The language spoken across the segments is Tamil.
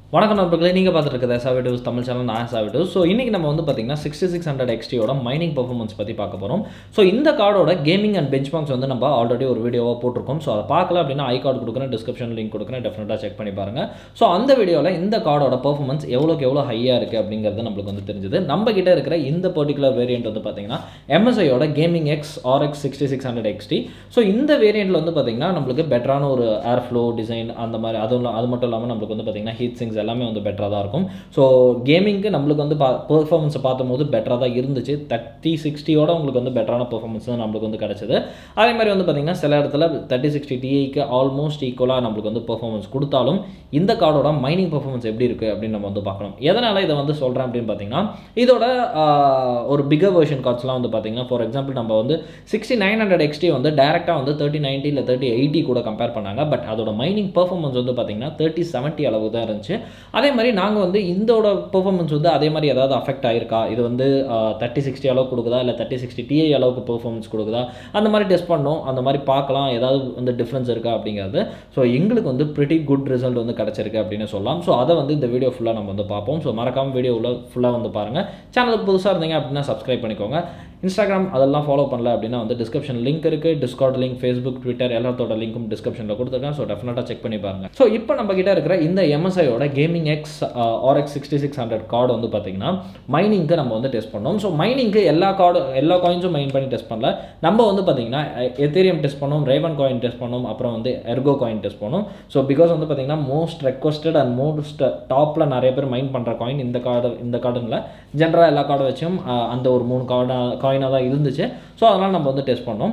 வணக்கம் நண்பர்களே நீங்கள் பார்த்துட்டு இருக்கிறது சாவிடூஸ் தமிழ் சேனல் நான் சாவிடூஸ் ஸோ இன்றைக்கி நம்ம வந்து பார்த்தீங்கன்னா சிக்ஸ்டி சிக்ஸ் ஹண்ட்ரட் எக்ஸ்டியோட மைனிங் பர்ஃபார்மன்ஸ் பற்றி பார்க்க போகிறோம் ஸோ இந்த கார்டோட கேமிங் அண்ட் பெஞ்ச் மார்க்ஸ் வந்து நம்ம ஆல்ரெடி ஒரு வீடியோவாக போட்டிருக்கோம் ஸோ அதை பார்க்கல அப்படின்னா ஐ கார்டு கொடுக்குறேன் டிஸ்கிரிப்ஷன் லிங்க் கொடுக்குறேன் டெஃபினட்டாக செக் பண்ணி பாருங்கள் ஸோ அந்த வீடியோவில் இந்த கார்டோட பர்ஃபார்மன்ஸ் எவ்வளோக்கு எவ்வளோ ஹையாக இருக்குது அப்படிங்கிறது நம்மளுக்கு வந்து தெரிஞ்சுது நம்ம கிட்ட இருக்கிற இந்த பர்டிகுலர் வேரியண்ட் வந்து பார்த்தீங்கன்னா எம்எஸ்ஐயோட gaming X RX sixty six hundred XT so இந்த வேரியண்ட்டில் வந்து பார்த்தீங்கன்னா நம்மளுக்கு பெட்டரான ஒரு ஏர் ஃப்ளோ டிசைன் அந்த மாதிரி அதுவும் இல்ல- அது மட்டும் இல்லாமல் நம்மளுக்கு வந்து பார்த்தீங்கன்னா ஹீட் சிங்ஸ் எல்லாமே வந்து பெட்டராக தான் இருக்கும் ஸோ கேமிங்க்கு நம்மளுக்கு வந்து பா பெர்ஃபார்மன்ஸை பார்க்கும்போது பெட்டராக தான் இருந்துச்சு தேர்ட்டி சிக்ஸ்டியோட உங்களுக்கு வந்து பெட்டரான பெர்ஃபார்மன்ஸ் தான் நம்மளுக்கு வந்து கிடச்சிது அதே மாதிரி வந்து பார்த்தீங்கன்னா சில இடத்துல தேர்ட்டி சிக்ஸ்டி டிஐக்கு ஆல்மோஸ்ட் ஈக்குவலாக நம்மளுக்கு வந்து பெர்ஃபார்மன்ஸ் கொடுத்தாலும் இந்த கார்டோட மைனிங் பெர்ஃபார்மன்ஸ் எப்படி இருக்குது அப்படின்னு நம்ம வந்து பார்க்கணும் எதனால் இதை வந்து சொல்கிறேன் அப்படின்னு பார்த்தீங்கன்னா இதோட ஆஹ், ஒரு பிகர் வெர்ஷன் கார்ட்ஸ்லாம் வந்து பார்த்தீங்கன்னா ஃபார் எக்ஸாம்பிள் நம்ம வந்து சிக்ஸ்டி நைன் ஹண்ட்ரட் எக்ஸ்டி வந்து டேரெக்டாக வந்து தேர்ட்டி நைன்ட்டி இல்லை தேர்ட்டி எயிட்டி கூட கம்பேர் பண்ணாங்க பட் அதோட மைனிங் பெர்ஃபார்மன்ஸ் வந்து பார்த்தீங்கன்னா தேர்ட்டி செவன்ட்டி அளவு தான் இருந்துச்சு அதே மாதிரி நாங்கள் வந்து இதோட பெர்ஃபார்மன்ஸ் வந்து அதே மாதிரி ஏதாவது அஃபெக்ட் ஆயிருக்கா இது வந்து தேர்ட்டி சிக்ஸ்டி அளவுக்கு கொடுக்குதா இல்லை தேர்ட்டி சிக்ஸ்டி டிஐ அளவுக்கு பெர்ஃபார்மன்ஸ் கொடுக்குதா அந்த மாதிரி டெஸ்ட் பண்ணோம் அந்த மாதிரி பார்க்கலாம் ஏதாவது வந்து டிஃப்ரென்ஸ் இருக்கா அப்படிங்கிறது ஸோ எங்களுக்கு வந்து pretty குட் ரிசல்ட் வந்து கிடச்சிருக்கு அப்படின்னு சொல்லலாம் ஸோ அதை வந்து இந்த வீடியோ ஃபுல்லாக நம்ம வந்து பார்ப்போம் ஸோ மறக்காம வீடியோவில் ஃபுல்லாக வந்து பாருங்கள் சேனலுக்கு புதுசாக இருந்தீங்க அப்படின்னா சப்ஸ்கிரைப் பண்ணிக்கோங்க இன்ஸ்டாகிராம் அதெல்லாம் ஃபாலோ பண்ணல அப்படின்னா வந்து டிஸ்கிரிப்ஷன் லிங்க் இருக்குது டிஸ்கார்ட் லிங்க் ஃபேஸ்புக் ட்விட்டர் எல்லாத்தோட லிங்க்கும் டிஸ்கிரிப்ஷனில் கொடுத்துருக்கேன் ஸோ டெஃபினட்டாக செக் பண்ணி பாருங்க ஸோ இப்போ நம்ம கிட்ட இருக்கிற இந்த எம்எஸ்ஐயோட gaming X RX sixty six hundred card வந்து பார்த்தீங்கன்னா மைனிங்க்கு நம்ம வந்து டெஸ்ட் பண்ணோம் ஸோ மைனிங்க்கு எல்லா கார்டு எல்லா காயின்ஸும் மைன் பண்ணி டெஸ்ட் பண்ணல நம்ம வந்து பார்த்தீங்கன்னா எத்தேரியம் டெஸ்ட் பண்ணோம் ரேவன் காயின் டெஸ்ட் பண்ணோம் அப்புறம் வந்து எர்கோ காயின் டெஸ்ட் பண்ணோம் ஸோ பிகாஸ் வந்து பார்த்தீங்கன்னா மோஸ்ட் ரெக்வஸ்டட் அண்ட் மோஸ்ட் டாப்பில் நிறைய பேர் மைன் பண்ணுற காயின் இந்த கார்டு இந்த கார்டுனில் ஜென்ரலாக எல்லா கார்டு வச்சும் அஹ், அந்த ஒரு மூணு கார்டா காயினாக தான் இருந்துச்சு ஸோ அதனால் நம்ம வந்து டெஸ்ட் பண்ணோம்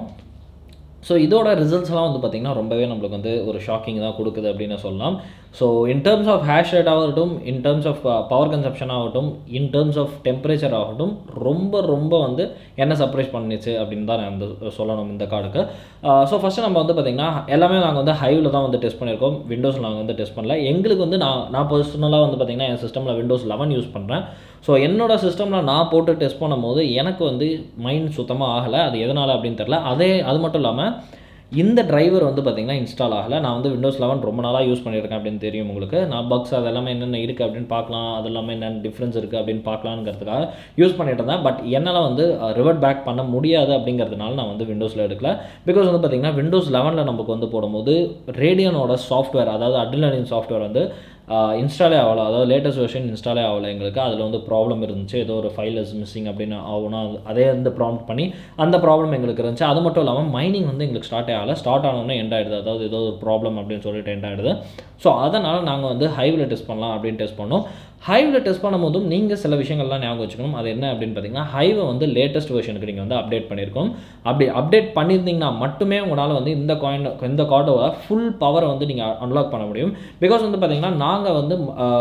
ஸோ இதோட ரிசல்ட்ஸ்லாம் வந்து பார்த்திங்கன்னா ரொம்பவே நம்மளுக்கு வந்து ஒரு ஷாக்கிங் தான் கொடுக்குது அப்படின்னு சொல்லலாம் so in terms of hash rate ஆகட்டும் in terms of power consumption ஆகட்டும் இன் டர்ம்ஸ் ஆஃப் டெம்பரேச்சர் ஆகட்டும் ரொம்ப ரொம்ப வந்து என்ன சர்ப்ரைஸ் பண்ணிச்சு அப்படின்னு தான் நான் வந்து சொல்லணும் இந்த கார்டுக்கு ஸோ ஃபஸ்ட்டு நம்ம வந்து பார்த்திங்கன்னா எல்லாமே நாங்கள் வந்து ஹைவில் தான் வந்து டெஸ்ட் பண்ணியிருக்கோம் விண்டோஸ் நாங்கள் வந்து டெஸ்ட் பண்ணல எங்களுக்கு வந்து நான் நான் பர்சனலாக வந்து பார்த்திங்கன்னா என் சிஸ்டமில் விண்டோஸ் லெவன் யூஸ் பண்ணுறேன் ஸோ என்னோட சிஸ்டமில் நான் போட்டு டெஸ்ட் பண்ணும்போது எனக்கு வந்து மைண்ட் சுத்தமாக ஆகலை அது எதனால் அப்படின்னு தெரில அதே அது மட்டும் இல்லாமல் இந்த டிரைவர் வந்து பார்த்திங்கன்னா இன்ஸ்டால் ஆகலை நான் வந்து விண்டோஸ் லெவன் ரொம்ப நாளாக யூஸ் பண்ணியிருக்கேன் அப்படின்னு தெரியும் உங்களுக்கு நான் பக்ஸ் அது எல்லாமே என்னென்ன இருக்குது அப்படின்னு பார்க்கலாம் அது எல்லாமே என்னென்ன டிஃப்ரென்ஸ் இருக்குது அப்படின்னு பார்க்கலாங்கிறதுக்காக யூஸ் பண்ணிட்டு இருந்தேன் பட் என்னால் வந்து ரிவர்ட் பேக் பண்ண முடியாது அப்படிங்கிறதுனால நான் வந்து விண்டோஸில் எடுக்கல பிகாஸ் வந்து பார்த்திங்கன்னா விண்டோஸ் லெவனில் நமக்கு வந்து போடும்போது ரேடியனோட சாஃப்ட்வேர் அதாவது அட்ரினலின் சாஃப்ட்வேர் வந்து இன்ஸ்டாலே ஆகலை அதாவது லேட்டஸ்ட் வெர்ஷன் இன்ஸ்டாலே ஆகலை எங்களுக்கு அதில் வந்து ப்ராப்ளம் இருந்துச்சு ஏதோ ஒரு ஃபைல் இஸ் மிஸ்ஸிங் அப்படின்னு ஆகுனா அதே வந்து ப்ராம்ப்ட் பண்ணி அந்த ப்ராப்ளம் எங்களுக்கு இருந்துச்சு அது மட்டும் இல்லாமல் மைனிங் வந்து எங்களுக்கு ஸ்டார்ட் ஆகலை ஸ்டார்ட் ஆனோடனே எண்ட் ஆகிடுது அதாவது ஏதோ ஒரு ப்ராப்ளம் அப்படின்னு சொல்லிட்டு எண்ட் ஆகிடுது ஸோ அதனால் நாங்கள் வந்து ஹைவில் டெஸ்ட் பண்ணலாம் அப்படின்னு டெஸ்ட் பண்ணோம் ஹைவில் டெஸ்ட் பண்ணும்போதும் நீங்கள் சில விஷயங்கள்லாம் ஞாபகம் வச்சுக்கணும் அது என்ன அப்படின்னு பார்த்தீங்கன்னா ஹைவை வந்து லேட்டஸ்ட் வெர்ஷனுக்கு நீங்கள் வந்து அப்டேட் பண்ணியிருக்கோம் அப்படி அப்டேட் பண்ணியிருந்தீங்கன்னா மட்டுமே உங்களால் வந்து இந்த காயின் இந்த கார்டோட ஃபுல் பவரை வந்து நீங்கள் அன்லாக் பண்ண முடியும் பிகாஸ் வந்து பார்த்தீங்கன்னா நாங்கள் வந்து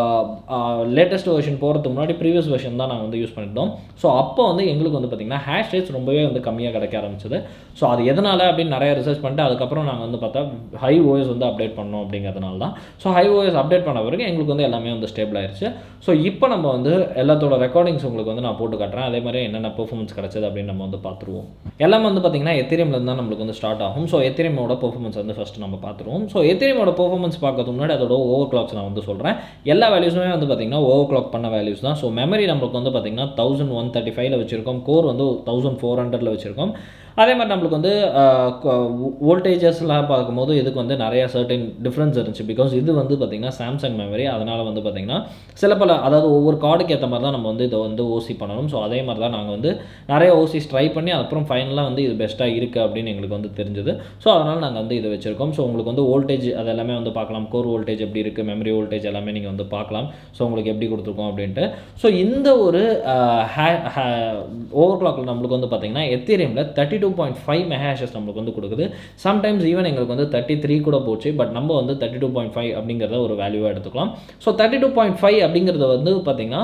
லேட்டஸ்ட் வெர்ஷன் போகிறதுக்கு முன்னாடி ப்ரீவியஸ் வெர்ஷன் தான் நாங்கள் வந்து யூஸ் பண்ணியிருந்தோம் ஸோ அப்போ வந்து எங்களுக்கு வந்து பார்த்தீங்கன்னா ஹேஷ் ரேட்ஸ் ரொம்பவே வந்து கம்மியாக கிடைக்க ஆரம்பிச்சது ஸோ அது எதனால் அப்படின்னு நிறைய ரிசர்ச் பண்ணிட்டு அதுக்கப்புறம் நாங்கள் வந்து பார்த்தா ஹை ஓஎஸ் வந்து அப்டேட் பண்ணோம் அப்படிங்கிறதுனால தான் ஸோ ஹை ஓஎஸ் அப்டேட் பண்ண பிறகு எங்களுக்கு வந்து எல்லாமே வந்து ஸ்டேபிள் ஆயிருச்சு ஸோ இப்போ நம்ம வந்து எல்லாத்தோட ரெக்கார்டிங்ஸ் உங்களுக்கு வந்து நான் போட்டு காட்டுறேன் அதே மாதிரி என்னென்ன பெர்ஃபார்மன்ஸ் கிடைச்சது அப்படின்னு நம்ம வந்து பார்த்துருவோம் எல்லாமே வந்து பார்த்தீங்கன்னா எத்திரியம்லேருந்து தான் நம்மளுக்கு வந்து ஸ்டார்ட் ஆகும் ஸோ எத்திரியமோட பெர்ஃபார்மன்ஸ் வந்து ஃபஸ்ட்டு நம்ம பார்த்துருவோம் ஸோ எத்திரியமோட பெர்ஃபார்மன்ஸ் பார்க்கறதுக்கு முன்னாடி அதோட ஓவர் கிளாக்ஸ் நான் வந்து சொல்கிறேன் எல்லா வேல்யூஸுமே வந்து பார்த்தீங்கன்னா ஓவர் கிளாக் பண்ண வேல்யூஸ் தான் ஸோ மெமரி நம்மளுக்கு வந்து பார்த்தீங்கன்னா தௌசண்ட் ஒன் தேர்ட்டி ஃபைவ்ல வச்சிருக்கோம் கோர் வந்து தௌசண்ட் ஃபோர் ஹண்ட்ரட்ல வச்சிருக்கோம் அதே மாதிரி நம்மளுக்கு வந்து வோல்டேஜஸ்லாம் பார்க்கும்போது இதுக்கு வந்து நிறைய சர்டன் டிஃப்ரென்ஸ் இருந்துச்சு பிகாஸ் இது வந்து பார்த்திங்கன்னா சாம்சங் மெமரி அதனால் வந்து பார்த்திங்கன்னா சில பல அதாவது ஒவ்வொரு கார்டுக்கு ஏற்ற மாதிரி தான் நம்ம வந்து இதை வந்து ஓசி பண்ணணும் ஸோ அதே மாதிரி தான் நாங்கள் வந்து நிறைய ஓசிஸ் ட்ரை பண்ணி அப்புறம் ஃபைனலாக வந்து இது பெஸ்ட்டாக இருக்குது அப்படின்னு எங்களுக்கு வந்து தெரிஞ்சது ஸோ அதனால் நாங்கள் வந்து இதை வச்சுருக்கோம் ஸோ உங்களுக்கு வந்து வோல்டேஜ் அது எல்லாமே வந்து பார்க்கலாம் கோர் வோல்டேஜ் எப்படி இருக்குது மெமரி வோல்டேஜ் எல்லாமே நீங்கள் வந்து பார்க்கலாம் ஸோ உங்களுக்கு எப்படி கொடுத்துருக்கோம் அப்படின்ட்டு ஸோ இந்த ஒரு ஓவர் கிளாக்கில் நம்மளுக்கு வந்து பார்த்தீங்கன்னா எத்தீரியமில் thirty two point five megahashes நம்மளுக்கு வந்து கொடுக்குது சம்டைம்ஸ் ஈவன் எங்களுக்கு வந்து தேர்ட்டி த்ரீ கூட போச்சு பட் நம்ம வந்து தேர்ட்டி டூ பாயிண்ட் ஃபைவ் அப்படிங்கிறத ஒரு வேல்யூவாக எடுத்துக்கலாம் so thirty two point five அப்படிங்கிறது வந்து பார்த்தீங்கன்னா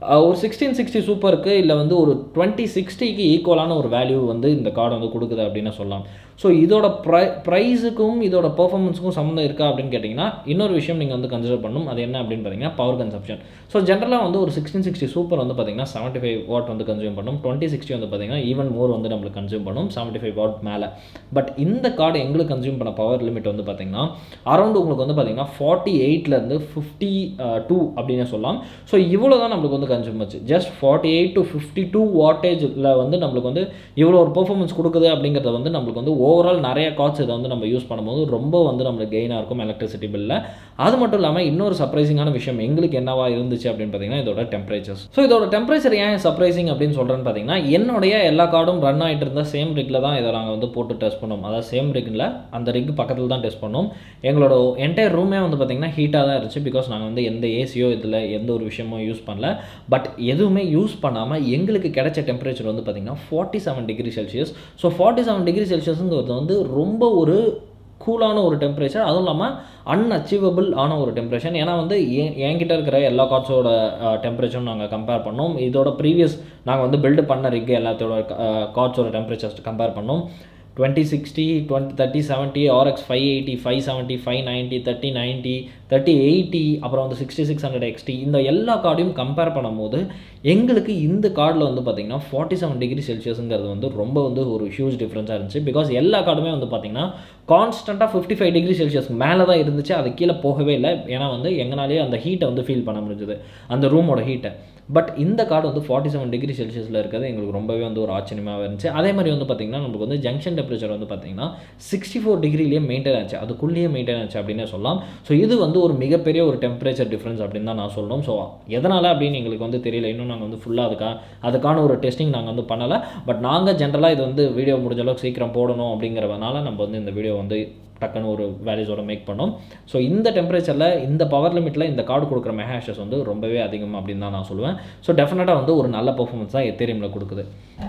ஒரு சிக்ஸ்டீன் சிக்ஸ்டி சூப்பருக்கு இல்லை வந்து ஒரு டுவெண்ட்டி சிக்ஸ்டிக்கு ஈக்குவலான ஒரு வேல்யூ வந்து இந்த கார்டு வந்து கொடுக்குது அப்படின்னு சொல்லலாம் ஸோ இதோட ப்ரை ப்ரைஸுக்கும் இதோட பெர்ஃபார்மன்ஸுக்கும் சம்மந்தம் இருக்கா அப்படின்னு கேட்டிங்கன்னா இன்னொரு விஷயம் நீங்கள் வந்து கன்சிடர் பண்ணணும் அது என்ன அப்படின்னு பார்த்தீங்கன்னா பவர் கன்சப்ஷன் ஸோ ஜென்ரலாக வந்து ஒரு சிக்ஸ்டீன் சிக்ஸ்டி சூப்பர் வந்து பார்த்தீங்கன்னா செவன்ட்டி ஃபைவ் வாட் வந்து கன்சியூம் பண்ணும் டுவெண்ட்டி சிக்ஸ்டி வந்து பார்த்தீங்கன்னா ஈவன் மோர் வந்து நம்மளுக்கு கன்சியூம் பண்ணும் செவன்ட்டி ஃபைவ் வாட் மேலே பட் இந்த கார்டு எங்களுக்கு கன்சியூம் பண்ண பவர் லிமிட் வந்து பார்த்தீங்கன்னா அரௌண்ட் உங்களுக்கு வந்து பார்த்தீங்கன்னா ஃபார்ட்டி எயிட்லேருந்து ஃபிஃப்டி டூ அப்படின்னு சொல்லலாம் ஸோ இவ்வளோ தான் நம்மளுக்கு வந்து கன்சியூம் ஆச்சு just forty eight to fifty two வாட்டேஜில் வந்து நம்மளுக்கு வந்து இவ்வளோ ஒரு பெர்ஃபார்மன்ஸ் கொடுக்குது அப்படிங்கிறத வந்து நம்மளுக்கு வந்து ஓவரால் நிறைய காட்ஸ் இதை வந்து நம்ம யூஸ் பண்ணும்போது ரொம்ப வந்து நம்மளுக்கு கெயினாக இருக்கும் எலக்ட்ரிசிட்டி பில்லில் அது மட்டும் இல்லாமல் இன்னொரு சர்ப்ரைசிங்கான விஷயம் எங்களுக்கு என்னவா இருந்துச்சு அப்படின்னு பார்த்தீங்கன்னா இதோட டெம்பரேச்சர்ஸ் ஸோ இதோட டெம்பரேச்சர் ஏன் சர்ப்ரைசிங் அப்படின்னு சொல்கிறேன்னு பார்த்தீங்கன்னா என்னுடைய எல்லா கார்டும் ரன் ஆகிட்டு இருந்த சேம் ரிக்கில் தான் இதை நாங்கள் வந்து போட்டு டெஸ்ட் பண்ணோம் அதாவது சேம் ரிக்கில் அந்த ரிக் பக்கத்தில் தான் டெஸ்ட் பண்ணோம் எங்களோட என்டையர் ரூமே வந்து பார்த்திங்கன்னா ஹீட்டாக தான் இருந்துச்சு பிகாஸ் நாங்கள் வந்து எந்த ஏசியோ இதில் எந்த ஒரு விஷயமும் யூஸ் பண்ணல பட் எதுவுமே யூஸ் பண்ணாமல் எங்களுக்கு கிடைச்ச டெம்பரேச்சர் வந்து பார்த்திங்கன்னா forty seven degree Celsius so forty seven degree செல்சியஸுங்கிறது வந்து ரொம்ப ஒரு கூலான ஒரு டெம்பரேச்சர் அதுவும் இல்லாமல் அன்அச்சீவபிள் ஆன ஒரு டெம்பரேச்சர் ஏன்னா வந்து என் என்கிட்ட இருக்கிற எல்லா கார்ட்ஸோட டெம்பரேச்சரும் நாங்கள் கம்பேர் பண்ணோம் இதோட ப்ரீவியஸ் நாங்கள் வந்து பில்டு பண்ண ரிக் எல்லாத்தோட கார்ட்ஸோட டெம்பரேச்சர்ஸ் கம்பேர் பண்ணோம் twenty sixty twenty thirty seventy RX five eighty five seventy five ninety thirty ninety thirty eighty அப்புறம் வந்து சிக்ஸ்டி சிக்ஸ் ஹண்ட்ரட் எக்ஸ்டி இந்த எல்லா கார்டையும் கம்பேர் பண்ணும்போது எங்களுக்கு இந்த கார்டில் வந்து பார்த்திங்கன்னா ஃபார்ட்டி செவன் டிகிரி செல்சியஸுங்கிறது வந்து ரொம்ப வந்து ஒரு ஹியூஜ் டிஃப்ரென்ஸாக இருந்துச்சு பிகாஸ் எல்லா கார்டுமே வந்து பார்த்திங்கன்னா கான்ஸ்டண்ட்டாக ஃபிஃப்டி ஃபைவ் டிகிரி செல்சியஸ் மேலே தான் இருந்துச்சு அது கீழே போகவே இல்லை ஏன்னா வந்து எங்களாலேயே அந்த ஹீட்டை வந்து ஃபீல் பண்ண முடிஞ்சது அந்த ரூமோட ஹீட்டை பட் இந்த கார்டு வந்து ஃபார்ட்டி செவன் டிகிரி செல்சியஸில் இருக்கிறது எங்களுக்கு ரொம்பவே வந்து ஒரு ஆச்சரியமாக இருந்துச்சு அதே மாதிரி வந்து பார்த்திங்கன்னா நமக்கு வந்து ஜங்ஷன் டெம்பரேச்சர் வந்து பார்த்திங்கன்னா சிக்ஸ்டி ஃபோர் டிகிரிலேயே மெயின்டைன் ஆச்சு அதுக்குள்ளேயே மெயின்டைன் ஆச்சு அப்படின்னே சொல்லலாம் ஸோ இது வந்து ஒரு மிகப்பெரிய ஒரு டெம்பரேச்சர் டிஃப்ரென்ஸ் அப்படின்னு தான் நான் சொல்லணும் ஸோ எதனால் அப்படின்னு எங்களுக்கு வந்து தெரியல இன்னும் நாங்கள் வந்து ஃபுல்லாக அதுக்கா அதுக்கான ஒரு டெஸ்டிங் நாங்கள் வந்து பண்ணலை பட் நாங்கள் ஜென்ரலாக இது வந்து வீடியோ முடிஞ்ச அளவுக்கு சீக்கிரம் போடணும் அப்படிங்கிறதுனால நம்ம வந்து இந்த வீடியோ வந்து டக்குன்னு ஒரு வேல்யூஸோட மேக் பண்ணோம் ஸோ இந்த டெம்பரேச்சரில் இந்த பவர் லிமிட்டில் இந்த கார்டு கொடுக்குற மெஹாஷஸ் வந்து ரொம்பவே அதிகம் அப்படின்னு தான் நான் சொல்லுவேன் ஸோ டெஃபினட்டாக வந்து ஒரு நல்ல பர்ஃபார்மன்ஸ் தான் எத்தேரியமில் கொடுக்குது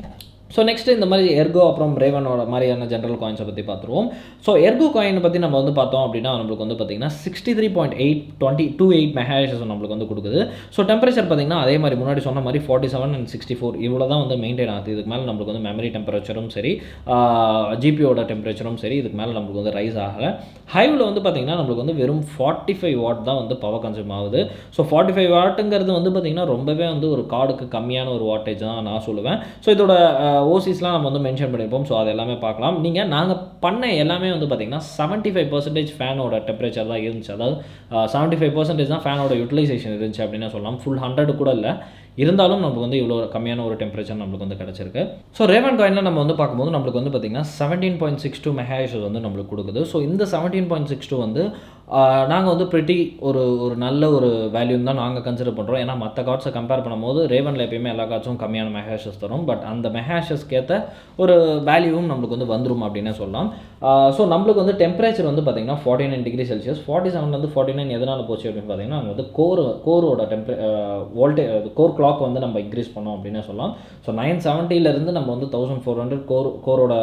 ஸோ நெக்ஸ்ட் இந்த மாதிரி எர்கோ அப்புறம் ரேவனோட மாதிரியான ஜென்ரல் காயின்ஸை பற்றி பார்த்துருவோம் ஸோ எர்கோ காயினை பற்றி நம்ம வந்து பார்த்தோம் அப்படின்னா நம்மளுக்கு வந்து பார்த்தீங்கன்னா sixty three point eight twenty two eight megahashes நம்மளுக்கு வந்து கொடுக்குது ஸோ டெம்பரேச்சர் பார்த்தீங்கன்னா அதே மாதிரி முன்னாடி சொன்ன மாதிரி forty seven and sixty four இவ்வளோ தான் வந்து மெயின்டைன் ஆகுது இதுக்கு மேலே நம்மளுக்கு வந்து மெமரி டெம்பரேச்சரும் சரி ஜிபியோட டெம்பரேச்சரும் சரி இதுக்கு மேலே நம்மளுக்கு வந்து ரைஸ் ஆகலை ஹைவில் வந்து பார்த்தீங்கன்னா நம்மளுக்கு வந்து வெறும் ஃபார்ட்டி ஃபைவ் வாட் தான் வந்து பவர் கன்சியூம் ஆகுது ஸோ ஃபார்ட்டி ஃபைவ் வாட்டுங்கிறது வந்து பார்த்தீங்கன்னா ரொம்பவே வந்து ஒரு கார்டுக்கு கம்மியான ஒரு வாட்டேஜ் தான் நான் சொல்லுவேன் ஸோ இதோட ஓசிஸ்லாம் நம்ம வந்து மென்ஷன் பண்ணியிருப்போம் ஸோ அது எல்லாமே பார்க்கலாம் நீங்கள் நாங்கள் பண்ண எல்லாமே வந்து பார்த்தீங்கன்னா செவன்ட்டி ஃபைவ் பர்சன்டேஜ் ஃபேனோட டெம்பரேச்சர் தான் இருந்துச்சு அதாவது செவன்ட்டி ஃபைவ் பர்சன்டேஜ் தான் ஃபேனோட யூட்டிலைசேஷன் இருந்துச்சு அப்படின்னு சொல்லலாம் ஃபுல் ஹண்ட்ரட் கூட இல்லை இருந்தாலும் நமக்கு வந்து இவ்வளோ கம்மியான ஒரு டெம்பரேச்சர் நம்மளுக்கு வந்து கிடச்சிருக்கு ஸோ ரேவன் காயினில் நம்ம வந்து பார்க்கும்போது நம்மளுக்கு வந்து பார்த்திங்கன்னா seventeen point six two megahashes வந்து நம்மளுக்கு கொடுக்குது ஸோ இந்த செவன்டீன் பாயிண்ட் சிக்ஸ் டூ வந்து நாங்கள் வந்து ப்ரிட்டி ஒரு ஒரு நல்ல ஒரு வேல்யூன்னு தான் நாங்கள் கன்சிடர் பண்ணுறோம் ஏன்னா மற்ற கார்ட்ஸை கம்பேர் பண்ணும்போது ரேவனில் எப்பயுமே எல்லா கார்ட்ஸும் கம்மியான மெஹாஷஸ் தரும் பட் அந்த மெஹாஷஸ்க்கு ஏற்ற ஒரு வேல்யூவும் நம்மளுக்கு வந்து வந்துடும் அப்படின்னே சொல்லலாம் ஸோ நம்மளுக்கு வந்து டெம்பரேச்சர் வந்து பார்த்திங்கன்னா forty nine degree Celsius forty செவன்லேருந்து ஃபார்ட்டி நைன் எதனால் போச்சு அப்படின்னு பார்த்தீங்கன்னா அங்கே வந்து கோர் கோரோட டெம்பரே வோல்டே கோர் கிளாக் வந்து நம்ம இன்க்ரீஸ் பண்ணோம் அப்படின்னே சொல்லலாம் ஸோ நைன் செவன்ட்டிலேருந்து நம்ம வந்து தௌசண்ட் ஃபோர் ஹண்ட்ரட் கோர் கோரோட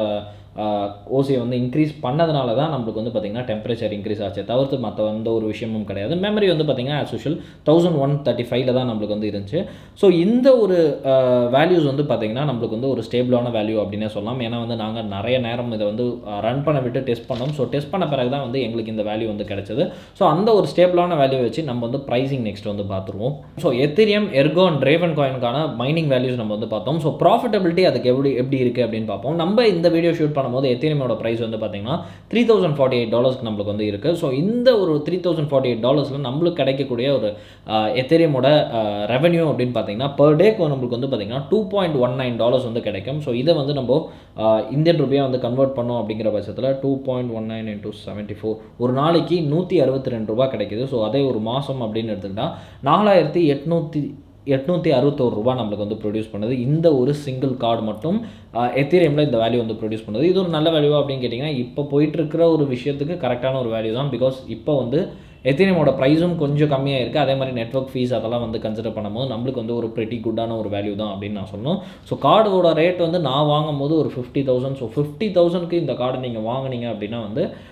ஓசியை வந்து இன்க்ரீஸ் பண்ணதுனால தான் நம்மளுக்கு வந்து பார்த்திங்கன்னா டெம்பரேச்சர் இன்க்ரீஸ் ஆச்சு தவிர்த்து மற்ற எந்த ஒரு விஷயமும் கிடையாது மெமரி வந்து பார்த்திங்கன்னா as usual thousand one thirty ஃபைவ்ல தான் நம்மளுக்கு வந்து இருந்துச்சு ஸோ இந்த ஒரு வேல்யூஸ் வந்து பார்த்திங்கன்னா நம்மளுக்கு வந்து ஒரு ஸ்டேபிளான வேல்யூ அப்படின்னே சொல்லலாம் ஏன்னா வந்து நாங்கள் நிறைய நேரம் இதை வந்து ரன் பண்ண விட்டு டெஸ்ட் பண்ணோம் ஸோ டெஸ்ட் பண்ண பிறகு தான் வந்து எங்களுக்கு இந்த வேல்யூ வந்து கிடைச்சது ஸோ அந்த ஒரு ஸ்டேபிளான வேல்யூ வச்சு நம்ம வந்து ப்ரைஸிங் நெக்ஸ்ட் வந்து பார்த்துருவோம் so ethereum ergo and raven காயினுக்கான மைனிங் வேல்யூஸ் நம்ம வந்து பார்த்தோம் ஸோ ப்ராஃபிட்டபிலிட்டி அதுக்கு எப்படி எப்படி இருக்குது அப்படின்னு பார்ப்போம் நம்ம இந்த வீடியோ ஷூட் பண்ணும்போது எத்தீரியமோட ப்ரைஸ் வந்து பார்த்தீங்கன்னா த்ரீ தௌசண்ட் ஃபார்ட்டி எயிட் டாலர்ஸ்க்கு நம்மளுக்கு வந்து இருக்குது ஸோ இந்த ஒரு த்ரீ தௌசண்ட் ஃபார்ட்டி எயிட் டாலர்ஸில் நம்மளுக்கு கிடைக்கக்கூடிய ஒரு எத்தேரியமோட ரெவன்யூ அப்படின்னு பார்த்தீங்கன்னா பர் டேக்கு நம்மளுக்கு வந்து பார்த்தீங்கன்னா two point one nine dollars வந்து கிடைக்கும் ஸோ இதை வந்து நம்ம இந்தியன் ருபியாக வந்து கன்வெர்ட் பண்ணோம் அப்படிங்கிற பட்சத்தில் two point one nine into seventy four ஒரு நாளைக்கு நூற்றி அறுபத்தி ரெண்டு ரூபா கிடைக்குது ஸோ அதே ஒரு மாதம் அப்படின்னு எடுத்துக்கிட்டால் நாலாயிரத்தி எட்நூற்றி எட்நூற்றி அறுபத்தோரு ரூபா நம்மளுக்கு வந்து ப்ரொடியூஸ் பண்ணுது இந்த ஒரு சிங்கிள் கார்டு மட்டும் எத்தீரியமில் இந்த வேல்யூ வந்து ப்ரொடியூஸ் பண்ணுது இது ஒரு நல்ல வேல்யூ அப்படின்னு கேட்டிங்கன்னா இப்போ போயிட்டுருக்கிற ஒரு விஷயத்துக்கு கரெக்டான ஒரு வேல்யூ தான் பிகாஸ் இப்போ வந்து எத்தீரியமோட ப்ரைஸும் கொஞ்சம் கம்மியாக இருக்குது அதே மாதிரி நெட்ஒர்க் ஃபீஸ் அதெல்லாம் வந்து கன்சிடர் பண்ணும்போது நம்மளுக்கு வந்து ஒரு ப்ரெட்டி குட்டான ஒரு வேல்யூ தான் அப்படின்னு நான் சொல்லணும் ஸோ கார்டோட ரேட் வந்து நான் வாங்கும் போது ஒரு ஃபிஃப்டி தௌசண்ட் ஸோ ஃபிஃப்டி தௌசண்ட்க்கு இந்த கார்டு நீங்கள் வாங்கினீங்க அப்படின்னா வந்து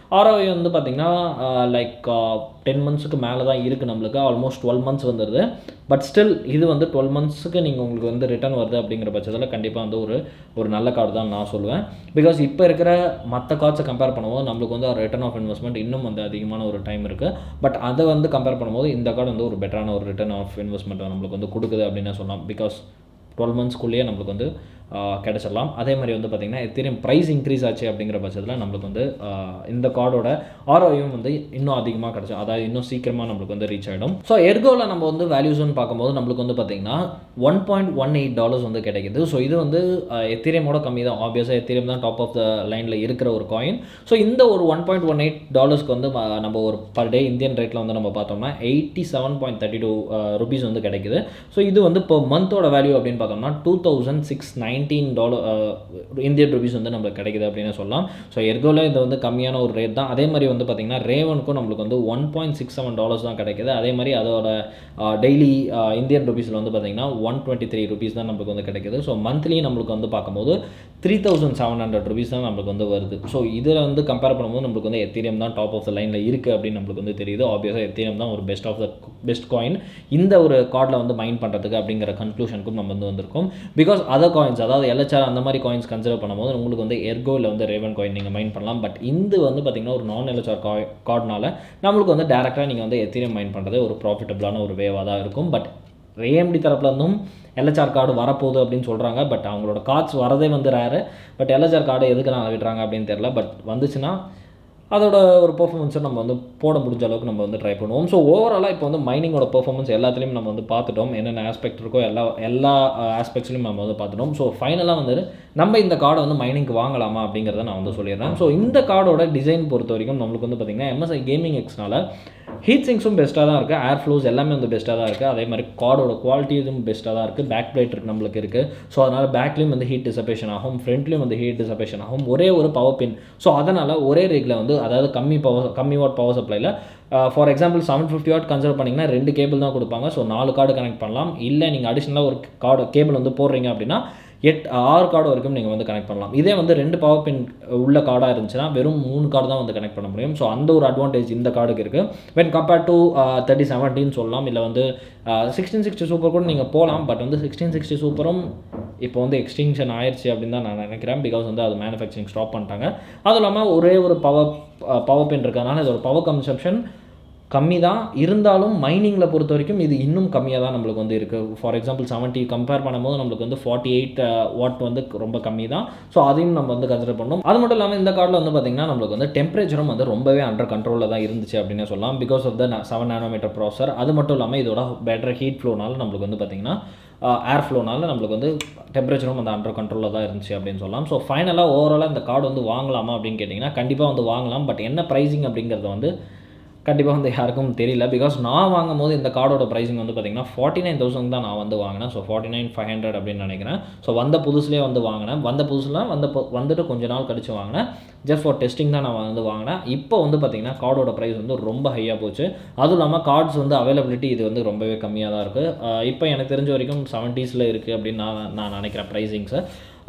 ஆர்ஓஐ வந்து பார்த்திங்கன்னா லைக் டென் மந்த்ஸுக்கு மேலே தான் இருக்குது நம்மளுக்கு ஆல்மோஸ்ட் டுவெல் மந்த்ஸ் வந்துடுது பட் ஸ்டில் இது வந்து டுவெல் மந்த்ஸுக்கு நீங்கள் உங்களுக்கு வந்து ரிட்டர்ன் வருது அப்படிங்கிற பட்சத்தில் கண்டிப்பாக வந்து ஒரு ஒரு நல்ல கார்டு தான் நான் சொல்லுவேன் பிகாஸ் இப்போ இருக்கிற மற்ற கார்ட்ஸை கம்பேர் பண்ணும்போது நம்மளுக்கு வந்து ஒரு ரிட்டர்ன் ஆஃப் இன்வெஸ்ட்மெண்ட் இன்னும் வந்து அதிகமான ஒரு டைம் இருக்குது பட் அதை வந்து கம்பேர் பண்ணும்போது இந்த கார்டு வந்து ஒரு பெட்டரான ஒரு ரிட்டர்ன் ஆஃப் இன்வெஸ்ட்மெண்ட் நம்மளுக்கு வந்து கொடுக்குது அப்படின்னு சொல்லலாம் பிகாஸ் டுவெல் மந்த்ஸ்க்குள்ளேயே நம்மளுக்கு வந்து கிடச்சிடலாம் அதே மாதிரி வந்து பார்த்திங்கன்னா எத்தீரியம் ப்ரைஸ் இன்க்ரீஸ் ஆச்சு அப்படிங்கிற பட்சத்தில் நம்மளுக்கு வந்து இந்த கார்டோட ஆர்ஓயும் வந்து இன்னும் அதிகமாக கிடச்சிடும் அதாவது இன்னும் சீக்கிரமாக நம்மளுக்கு வந்து ரீச் ஆகிடும் ஸோ எர்கோவில் நம்ம வந்து வேல்யூஸ்னு பார்க்கும்போது நம்மளுக்கு வந்து பார்த்திங்கன்னா one point one eight dollars வந்து கிடைக்குது ஸோ இது வந்து எத்தீரியமோட கம்மி தான் ஆப்வியஸாக எத்தீரியம் தான் டாப் ஆஃப் த லைனில் இருக்கிற ஒரு காயின் ஸோ இந்த ஒரு ஒன் பாயிண்ட் ஒன் எயிட் டாலர்ஸ்க்கு வந்து நம்ம ஒரு பர் டே இந்தியன் ரேட்டில் வந்து நம்ம பார்த்தோம்னா eighty seven point thirty two rupees வந்து கிடைக்குது ஸோ இது வந்து இப்போ மந்தோட வேல்யூ அப்படின்னு பார்த்தோம்னா two thousand six nineteen dollar Indian rupees வந்து நம்மளுக்கு கிடைக்குது அப்படின்னு சொல்லலாம் ஸோ எர்கோவில் இது வந்து கம்மியான ஒரு ரேட் தான் அதே மாதிரி வந்து பார்த்திங்கன்னா ரேவனுக்கும் நம்மளுக்கு வந்து one point six seven dollars தான் கிடைக்குது அதே மாதிரி அதோட டெய்லி இந்தியன் ருபீஸில் வந்து பார்த்திங்கன்னா ஒன் டுவெண்ட்டி த்ரீ ருபீஸ் தான் நம்மளுக்கு வந்து கிடைக்குது ஸோ மந்த்லி நம்மளுக்கு வந்து பார்க்கும்போது three thousand seven hundred rupees தான் நம்மளுக்கு வந்து வருது ஸோ இதில் வந்து கம்பேர் பண்ணும்போது நம்மளுக்கு வந்து எத்தீரியம் தான் டாப் ஆஃப் த லைனில் இருக்குது அப்படின்னு நம்மளுக்கு வந்து தெரியுது ஆப்வியஸாக எத்தீரியம் தான் ஒரு best of the best coin இந்த ஒரு கார்டில் வந்து மைண்ட் பண்ணுறதுக்கு அப்படிங்கிற கன்க்ளூஷனுக்கும் நம்ம வந்து வந்திருக்கோம் பிகாஸ் அதர் காயின்ஸ் அதாவது எல்ஹெச்ஆர் அந்த மாதிரி காயின்ஸ் கன்சிடர் பண்ணும்போது உங்களுக்கு வந்து எர்கோ இல்லை வந்து ரேவன் காயின் நீங்கள் மைண்ட் பண்ணலாம் பட் இந்த வந்து பார்த்திங்கன்னா ஒரு நான் எல்ஹெச்ஆர் காய் கார்டுனால நம்மளுக்கு வந்து டேரெக்டாக நீங்கள் வந்து எத்தீரியம் மைண்ட் பண்ணுறது ஒரு ப்ராஃபிட்டபிளான ஒரு வேவாக தான் இருக்கும் பட் ஏஎம்டி தரப்புலேருந்தும் எல்ஹெச்ஆர் கார்டு வரப்போகுது அப்படின்னு சொல்கிறாங்க பட் அவங்களோட கார்ட்ஸ் வரதே வந்து ரேரு பட் எல்ஹெச்ஆர் கார்டு எதுக்கு நான் விடுறாங்க அப்படின்னு தெரில பட் வந்துச்சுன்னா அதோட ஒரு பெர்ஃபார்மன்ஸை நம்ம வந்து போட முடிஞ்ச அளவுக்கு நம்ம வந்து ட்ரை பண்ணுவோம் ஸோ ஓவராலாக இப்போ வந்து மைனிங்கோட பெர்ஃபார்மன்ஸ் எல்லாத்துலேயும் நம்ம வந்து பார்த்துட்டோம் என்னென்ன ஆஸ்பெக்ட் இருக்கோ எல்லா எல்லா ஆஸ்பெக்ட்ஸ்லையும் நம்ம வந்து பார்த்துட்டோம் ஸோ ஃபைனலாக வந்து நம்ம இந்த கார்டை வந்து மைனிங்க்கு வாங்கலாமா அப்படிங்கிறத நான் வந்து சொல்லிடுறேன் ஸோ இந்த கார்டோட டிசைன் பொறுத்த வரைக்கும் நம்மளுக்கு வந்து பார்த்திங்கன்னா எம்எஸ்ஐ கேமிங் எக்ஸ்னால ஹீட் சிங்ஸும் பெஸ்ட்டாக தான் இருக்குது ஏர் ஃப்ளோஸ் எல்லாமே வந்து பெஸ்ட்டாக தான் இருக்குது அதே மாதிரி கார்டோட குவாலிட்டியும் பெஸ்ட்டாக தான் இருக்குது பேக் பிளேட் இருக்கு நம்மளுக்கு இருக்குது ஸோ அதனால் பேக்லேயும் வந்து ஹீட் டிசபேஷன் ஆகும் ஃப்ரண்ட்லேயும் வந்து ஹீட் டிசபேஷன் ஆகும் ஒரே ஒரு பவர் பின் ஸோ அதனால் ஒரே ரேக்கில் வந்து அதாவது கம்மி பவர் கம்மி வாட் பவர் சப்ளையில் for example seven fifty watt consider பண்ணிங்கன்னா ரெண்டு கேபிள் தான் கொடுப்பாங்க ஸோ நாலு கார்டு கனெக்ட் பண்ணலாம் இல்லை நீங்கள் அடிஷ்னலாக ஒரு கார்டு கேபிள் வந்து போடுறீங்க அப்படின்னா எட் ஆறு கார்டு வரைக்கும் நீங்கள் வந்து கனெக்ட் பண்ணலாம் இதே வந்து ரெண்டு பவர் பின் உள்ள கார்டாக இருந்துச்சுன்னா வெறும் மூணு கார்டு தான் வந்து கனெக்ட் பண்ண முடியும் ஸோ அந்த ஒரு அட்வான்டேஜ் இந்த கார்டுக்கு இருக்குது when compared to thirty seventeen சொல்லலாம் இல்லை வந்து சிக்ஸ்டீன் சிக்ஸ்டி சூப்பர் கூட நீங்கள் போகலாம் பட் வந்து சிக்ஸ்டீன் சிக்ஸ்டி சூப்பரும் இப்போ வந்து எக்ஸ்டிங்ஷன் ஆயிடுச்சு அப்படின்னு தான் நான் நினைக்கிறேன் பிகாஸ் வந்து அது மேனுஃபேக்சரிங் ஸ்டாப் பண்ணிட்டாங்க அதுவும் இல்லாமல் ஒரே ஒரு பவர் பவர் பின் இருக்கிறதுனால இதோட பவர் கன்சப்ஷன் கம்மி தான் இருந்தாலும் மைனிங்கில் பொறுத்த வரைக்கும் இது இன்னும் கம்மியாக தான் நம்மளுக்கு வந்து இருக்குது ஃபார் எக்ஸாம்பிள் செவன்ட்டி கம்பேர் பண்ணும்போது நம்மளுக்கு வந்து ஃபார்ட்டி எயிட் வாட் வந்து ரொம்ப கம்மி தான் ஸோ அதையும் நம்ம வந்து கன்சிடர் பண்ணோம் அது மட்டும் இல்லாமல் இந்த கார்டில் வந்து பார்த்திங்கன்னா நம்மளுக்கு வந்து டெம்பரேச்சரும் வந்து ரொம்பவே அண்டர் கண்ட்ரோலில் தான் இருந்துச்சு அப்படின்னு சொல்லலாம் because of the seven nanometer processor அது மட்டும் இல்லாமல் இதோட பெட்டர் ஹீட் ஃப்ளோனால நம்மளுக்கு வந்து பார்த்திங்கன்னா ஏர் ஃப்ளோனால நம்மளுக்கு வந்து டெம்பரேச்சரும் வந்து அண்டர் கண்ட்ரோலில் தான் இருந்துச்சு அப்படின்னு சொல்லலாம் ஸோ ஃபைனலாக ஓவராலாக இந்த கார்டு வந்து வாங்கலாமா அப்படின்னு கேட்டிங்கன்னா கண்டிப்பாக வந்து வாங்கலாம் பட் என்ன ப்ரைஸிங் அப்படிங்கிறத வந்து கண்டிப்பாக வந்து யாருக்கும் தெரியல பிகாஸ் நான் வாங்கும் போது இந்த கார்டோட ப்ரைஸிங் வந்து பார்த்தீங்கன்னா ஃபார்ட்டி நைன் தௌசண்ட் தான் நான் வந்து வாங்கினேன் so forty nine five hundred அப்படின்னு நினைக்கிறேன் ஸோ வந்த புதுசுலேயே வந்து வாங்கினேன் வந்த புதுசில் வந்த வந்துட்டு கொஞ்ச நாள் கழிச்சு வாங்கினேன் ஜஸ்ட் ஃபார் டெஸ்டிங் தான் நான் வந்து வாங்கினேன் இப்போ வந்து பார்த்தீங்கன்னா கார்டோட ப்ரைஸ் வந்து ரொம்ப ஹையாக போச்சு அதுவும் இல்லாமல் கார்ட்ஸ் வந்து அவைலபிலிட்டி இது வந்து ரொம்பவே கம்மியாக தான் இருக்குது இப்போ எனக்கு தெரிஞ்ச வரைக்கும் செவன்ட்டீஸில் இருக்குது அப்படின்னு நான் நான் நினைக்கிறேன் ப்ரைஸிங்ஸை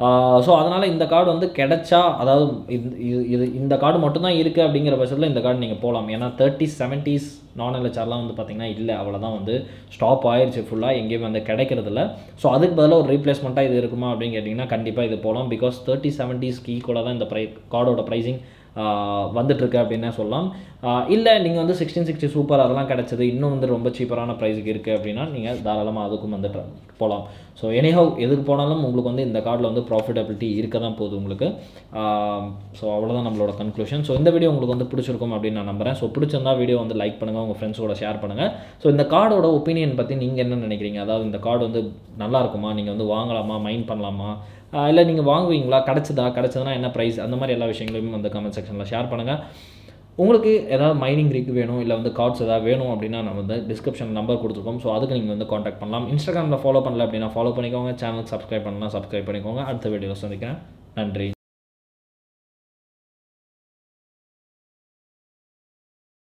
ஸோ அதனால் இந்த கார்டு வந்து கிடைச்சா அதாவது இது இது- இது இந்த கார்டு மட்டும்தான் இருக்குது அப்படிங்கிற பட்சத்தில் இந்த கார்டு நீங்கள் போகலாம் ஏன்னா தேர்ட்டி செவன்ட்டீஸ் நான் எல்ஹெச்ஆர்லாம் வந்து பார்த்தீங்கன்னா இல்லை அவ்வளோதான் வந்து ஸ்டாப் ஆயிடுச்சு ஃபுல்லாக எங்கேயுமே வந்து கிடைக்கிறதில்ல ஸோ அதுக்கு பதிலாக ஒரு ரீப்ளேஸ்மெண்ட்டாக இது இருக்குமா அப்படின்னு கேட்டிங்கன்னா கண்டிப்பாக இது போகலாம் பிகாஸ் தேர்ட்டி செவன்ட்டீஸ்க்கு ஈக்குவலாக தான் இந்த ப்ரை கார்டோட ப்ரைஸிங் வந்துட்டுருக்கு அப்படின்னே சொல்லலாம் இல்லை நீங்கள் வந்து சிக்ஸ்டீன் சிக்ஸ்டி சூப்பர் அதெல்லாம் கிடச்சது இன்னும் வந்து ரொம்ப சீப்பரான ப்ரைஸுக்கு இருக்குது அப்படின்னா நீங்கள் தாராளமாக அதுக்கும் வந்து try- போகலாம் ஸோ எனிஹவ் எதுக்கு போனாலும் உங்களுக்கு வந்து இந்த கார்டில் வந்து ப்ராஃபிட்டபிலிட்டி இருக்க தான் போகுது உங்களுக்கு ஸோ அவ்வளோதான் நம்மளோட கன்க்ளூஷன் ஸோ இந்த வீடியோ உங்களுக்கு வந்து பிடிச்சிருக்கும் அப்படின்னு நான் நம்புறேன் ஸோ பிடிச்சிருந்தா வீடியோ வந்து லைக் பண்ணுங்கள் உங்கள் ஃப்ரெண்ட்ஸோட ஷேர் பண்ணுங்கள் ஸோ இந்த கார்டோட ஒப்பீனியன் பற்றி நீங்கள் என்ன நினைக்கிறீங்க அதாவது இந்த கார்டு வந்து நல்லா இருக்குமா நீங்கள் வந்து வாங்கலாமா மைண்ட் பண்ணலாமா இல்லை நீங்கள் வாங்குவீங்களா கிடச்சதா கிடச்சதுன்னா என்ன ப்ரைஸ் அந்த மாதிரி எல்லா விஷயங்களையும் வந்து கமெண்ட் செக்ஷனில் ஷேர் பண்ணுங்கள் உங்களுக்கு ஏதாவது மைனிங் ரிக் வேணும் இல்லை வந்து கார்ட்ஸ் ஏதாவது வேணும் அப்படின்னா நம்ம வந்து டிஸ்கிரிப்ஷன் நம்பர் கொடுத்துருக்கோம் ஸோ அதுக்கு நீங்கள் வந்து காண்டாக்ட் பண்ணலாம் இன்ஸ்டாகிராமில் ஃபாலோ பண்ணல அப்படின்னா ஃபாலோ பண்ணிக்கோங்க சேனல் சப்ஸ்கிரைப் பண்ணலாம் சப்ஸ்கிரைப் பண்ணிக்கோங்க அடுத்த வீடியோவில் சந்திக்கிறேன் நன்றி